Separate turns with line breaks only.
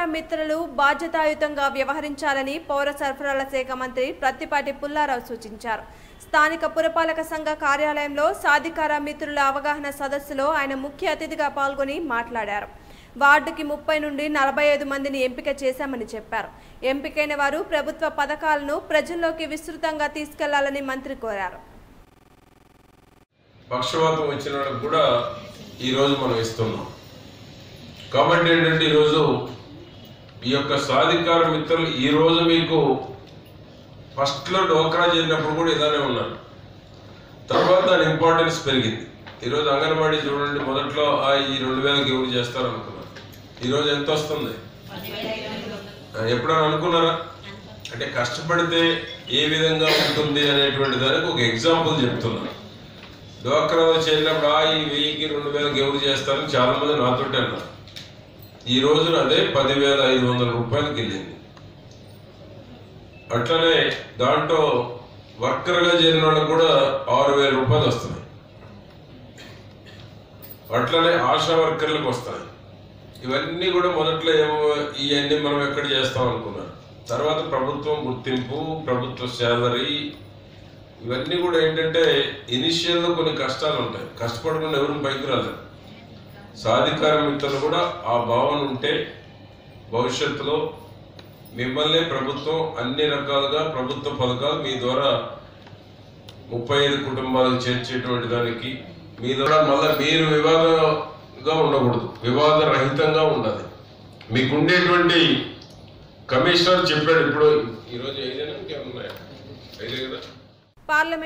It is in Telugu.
మిత్రులు బాధ్యతాయుతంగా వ్యవహరించాలని పౌర సరఫరాల శాఖ మంత్రి ప్రత్తిపాటి పుల్లారావు సూచించారు స్థానిక పురపాలక సంఘ కార్యాలయంలో సాధికార మిత్రుల అవగాహన సదస్సులో ఆయన ముఖ్య అతిథిగా పాల్గొని మాట్లాడారు వార్డుకి ముప్పై నుండి నలభై ఐదు మందిని ఎంపిక చేశామని చెప్పారు ఎంపికైన వారు ప్రభుత్వ పథకాలను ప్రజల్లోకి విస్తృతంగా తీసుకెళ్లాలని మంత్రి కోరారు
పక్షవాతం వచ్చిన వాళ్ళకి కూడా ఈరోజు మనం ఇస్తున్నాం కాబట్టి ఏంటంటే ఈరోజు ఈ యొక్క సాధికార మిత్రులు ఈరోజు మీకు ఫస్ట్లో డోక్రా చేరినప్పుడు కూడా ఇలానే ఉన్నారు తర్వాత దాని ఇంపార్టెన్స్ పెరిగింది ఈరోజు అంగన్వాడీ చూడండి మొదట్లో ఆ ఈ రెండు వేలకి ఎవరు చేస్తారు అనుకున్నారు ఈరోజు ఎంత వస్తుంది ఆ, ఎప్పుడైనా అనుకున్నారా అంటే కష్టపడితే ఏ విధంగా ఉంటుంది అనేటువంటి దానికి ఒక ఎగ్జాంపుల్ చెప్తున్నాను డోక్రాలో చేరినప్పుడు ఆ ఈ వెయ్యికి రెండు వేలకి ఎవరు చేస్తారని చాలా మంది నాతోటి అన్నారు ఈ రోజున అదే పదివేల ఐదు వందల రూపాయలకి వెళ్ళింది అట్లనే దాంట్లో వర్కర్గా చేరిన వాళ్ళకి కూడా ఆరు వేల రూపాయలు వస్తున్నాయి అట్లనే ఆశా వర్కర్లకు వస్తాయి ఇవన్నీ కూడా మొదట్లో ఏమో ఇవన్నీ మనం ఎక్కడ చేస్తాం అనుకున్నాం తర్వాత ప్రభుత్వం గుర్తింపు ప్రభుత్వ శాలరీ ఇవన్నీ కూడా ఏంటంటే ఇనిషియల్లో కొన్ని కష్టాలు ఉంటాయి కష్టపడకుండా ఎవరు పైకి రాలేరు సాధికార మిత్రులు కూడా ఆ భావన ఉంటే భవిష్యత్తులో మిమ్మల్ని ప్రభుత్వం అన్ని రకాలుగా ప్రభుత్వ పథకాలు మీ ద్వారా ముప్పై ఐదు కుటుంబాలకు చేర్చేటువంటి దానికి మీ ద్వారా మళ్ళీ మీరు వివాదంగా ఉండకూడదు వివాద రహితంగా ఉండాలి మీకు ఉండేటువంటి కమిషనర్ చెప్పాడు ఇప్పుడు ఈరోజు ఐదేనా ఇంకేమన్నాయా ఐదే కదా
పార్లమెంట్